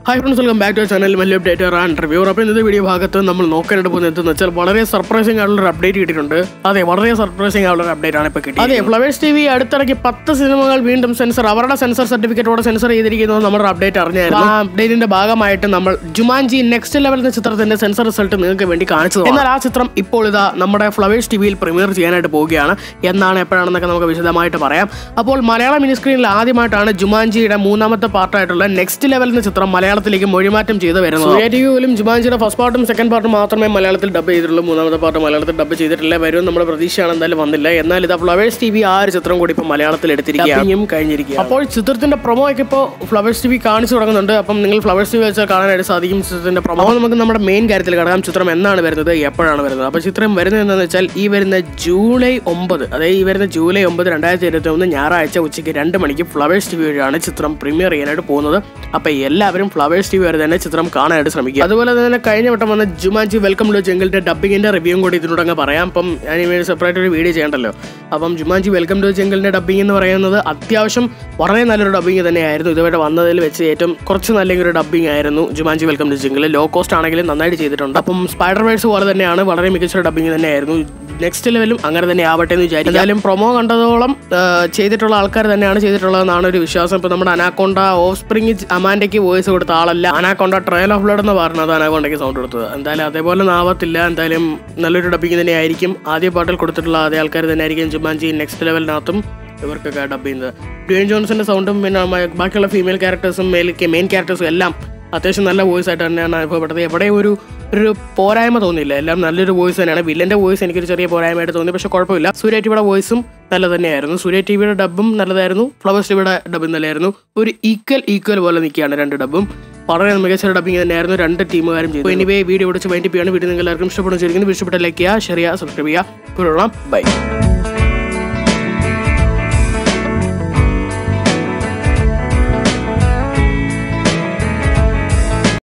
hi friends welcome back to channel വലിയ update and review അപ്പോൾ ഇന്നത്തെ വീഡിയോ ഭാഗത്ത് നമ്മൾ നോക്കാനായിട്ട് പോകുന്നത് എന്തെന്ന് വെച്ചാൽ വളരെ സർപ്രൈസിംഗ് ആയിട്ടുള്ള ഒരു അപ്ഡേറ്റ് കിട്ടിയിട്ടുണ്ട് അതെ വളരെ സർപ്രൈസിംഗ് ആയിട്ടുള്ള ഒരു അപ്ഡേറ്റ് ആണ് ഇപ്പോൾ കിട്ടിയത് അതെ ഫ്ലവേഴ്സ് ടി വി അടുത്തിടയ്ക്ക് പത്ത് സിനിമകൾ വീണ്ടും സെൻസർ അവരുടെ സെൻസർ സർട്ടിഫിക്കറ്റോടെ സെൻസർ ചെയ്തിരിക്കുന്നത് നമ്മുടെ അപ്ഡേറ്റ് അറിഞ്ഞായിരുന്നു ആ അപ്ഡേറ്റിന്റെ ഭാഗമായിട്ട് നമ്മൾ ജുമാൻജി നെക്സ്റ്റ് ലെവൽ എന്ന ചിത്രത്തിന്റെ സെൻസർ റിസൾട്ട് നിങ്ങൾക്ക് വേണ്ടി കാണിച്ചത് എന്നാൽ ആ ചിത്രം ഇപ്പോൾ ഇതാ നമ്മുടെ ഫ്ലവേഴ്സ് ടി വിയിൽ പ്രീമിയർ ചെയ്യാനായിട്ട് പോവുകയാണ് എന്നാണ് എപ്പോഴാണെന്നൊക്കെ നമുക്ക് വിശദമായിട്ട് പറയാം അപ്പോൾ മലയാള മിനി സ്ക്രീനിൽ ആദ്യമായിട്ടാണ് ജുമാൻജിയുടെ മൂന്നാമത്തെ പാർട്ടായിട്ടുള്ള നെക്സ്റ്റ് ലെവൽ എന്ന ചിത്രം മലയാളത്തിലേക്ക് മൊഴിമാറ്റം ചെയ്ത് വരുന്നത് സൂര്യ ടി വിയിലും ജുമാൻജിയുടെ ഫസ്റ്റ് പാർട്ടും സെക്കൻഡ് പാർട്ടും മാത്രമേ മലയാളത്തിൽ ഡബ് ചെയ്തിട്ടുള്ളൂ മൂന്നാമത്തെ പാർട്ട് മലയാളത്തിൽ ഡബ് ചെയ്തിട്ടില്ല വരും നമ്മുടെ പ്രതീക്ഷയാണ് എന്തായാലും വന്നില്ല എന്നാൽ ഇത് ഫ്ലവേഴ്സ് ടി വി ആ ഒരു ചിത്രം കൂടി ഇപ്പോൾ മലയാളത്തിൽ എടുത്തിരിക്കുകയും കഴിഞ്ഞിരിക്കുക അപ്പോൾ ചിത്രത്തിന്റെ പ്രൊമോ ഒക്കെ ഇപ്പോൾ ഫ്ലവേഴ്സ് ടി വി കാണിച്ചു തുടങ്ങുന്നുണ്ട് അപ്പം നിങ്ങൾ ഫ്ലവേഴ്സ് ടി വി വെച്ചാൽ കാണാനായിട്ട് സാധിക്കും ചിത്രത്തിന്റെ പ്രൊമോ നമുക്ക് നമ്മുടെ മെയിൻ കാര്യത്തിൽ കിടക്കാം ചിത്രം എന്നാണ് വരുന്നത് എപ്പോഴാണ് വരുന്നത് അപ്പോൾ ചിത്രം വരുന്നത് എന്താണെന്ന് വെച്ചാൽ ഈ വരുന്ന ജൂലൈ ഒമ്പത് അതായത് ഈ വരുന്ന ജൂലൈ ഒമ്പത് രണ്ടായിരത്തി ഇരുപത്തി ഒന്ന് ഞായറാഴ്ച ഉച്ചയ്ക്ക് രണ്ട് മണിക്ക് ഫ്ലവേഴ്സ് ടി വി വഴിയാണ് ചിത്രം പ്രീമിയർ ചെയ്യാനായിട്ട് പോകുന്നത് അപ്പോൾ എല്ലാവരും ഫ്ലവേഴ്സ് ടി വി വരെ തന്നെ ചിത്രം കാണാനായിട്ട് ശ്രമിക്കുക അതുപോലെ തന്നെ കഴിഞ്ഞ വട്ടം വന്ന ജുമാൻജി വെൽക്കം ടു ജംഗിളിന്റെ ഡബിങ്ങിന്റെ റിവ്യൂവും കൂടി ഇതിനോടങ്ങ് പറയാം അപ്പം ഞാൻ ഇനി സെപ്പറേറ്റ് ഒരു വീഡിയോ ചെയ്യണ്ടല്ലോ അപ്പം ജുമാൻജി വെൽക്കം ടു ജംഗിളിന്റെ ഡബിങ് എന്ന് പറയുന്നത് അത്യാവശ്യം വളരെ നല്ലൊരു ഡബിങ് തന്നെയായിരുന്നു ഇതുവരെ വന്നതിൽ വെച്ച് ഏറ്റവും കുറച്ച് നല്ലൊരു ഡബിങ് ആയിരുന്നു Jumanji welcome to jungle low cost ആണെങ്കിലും നന്നായിട്ട് ചെയ്തിട്ടുണ്ട് അപ്പം സ്പൈഡർ വേഴ്സ് പോലെ തന്നെയാണ് വളരെ മികച്ച ഡബിങ് തന്നെയായിരുന്നു നെക്സ്റ്റ് ലെവലും അങ്ങനെ തന്നെ ആവട്ടെ എന്ന് വിചാരിക്കും എന്തായാലും പ്രൊമോ കണ്ടതോളം ആ, ചെയ്തിട്ടുള്ള ആൾക്കാർ തന്നെയാണ് ചെയ്തിട്ടുള്ളതെന്നാണ് ഒരു വിശ്വാസം ഇപ്പൊ നമ്മുടെ അനാക്കോണ്ട ഓഫ് സ്പ്രിങ് അമാൻഡയ്ക്ക് വോയിസ് കൊടുത്ത ആളല്ല അനാക്കോണ്ട ട്രയൽ ഓഫ് ബ്ലഡ് എന്ന് പറഞ്ഞത് അനാക്കോണ്ടയ്ക്ക് സൗണ്ട് കൊടുത്തത് എന്തായാലും അതേപോലെ ഒന്നും ആവത്തില്ല എന്തായാലും നല്ലൊരു ഡബിങ് തന്നെയായിരിക്കും ആദ്യ പാട്ടിൽ കൊടുത്തിട്ടുള്ള അതേ ആൾക്കാർ തന്നെയായിരിക്കും ജുമാൻജി നെക്സ്റ്റ് ലെവലിനകത്തും ഇവർക്കൊക്കെ ഡബ് ചെയ്യുന്നത് ഡ്യൂൻ ജോൺസിന്റെ സൗണ്ടും പിന്നെ മ- ബാക്കിയുള്ള ഫീമെയിൽ ക്യാരക്ടേഴ്സും മെയിൽ മെയിൻ ക്യാരക്ടേഴ്സും എല്ലാം അത്യാവശ്യം നല്ല വോയിസ് ആയിട്ട് തന്നെയാണ് അനുഭവപ്പെട്ടത് എവിടെ ഒരു ഒരു പോരായ്മ തോന്നിയില്ല എല്ലാം നല്ലൊരു വോയിസ് തന്നെയാണ് വില്ലന്റെ വോയിസ് എനിക്കൊരു ചെറിയ പോരായ്മയായിട്ട് തോന്നി പക്ഷെ കുഴപ്പമില്ല സൂര്യ ടിവിയുടെ വോയിസും നല്ല തന്നെയായിരുന്നു സൂര്യ ടിവിയുടെ ഡബും നല്ലതായിരുന്നു ഫ്ലവേഴ്സ് ടിവിയുടെ ഡബും നല്ലതായിരുന്നു ഒരു ഈക്വൽ ഈക്വൽ പോലെ നിൽക്കുകയാണ് രണ്ട് ഡബും വളരെ മികച്ച ഡബിങ് തന്നെയായിരുന്നു രണ്ട് ടീമുകാരും ചെയ്തു എനിവേ വീഡിയോ വിളിച്ച് വൈൻഡിപ്പിയാണ് വീഡിയോ നിങ്ങൾ എല്ലാവർക്കും ഇഷ്ടപ്പെടുന്നു ശരിക്കും ഇഷ്ടപ്പെട്ട ലൈക്ക് ചെയ്യുക ഷെയർ ചെയ്യുക സബ്സ്ക്രൈബ് ചെയ്യുക ബൈ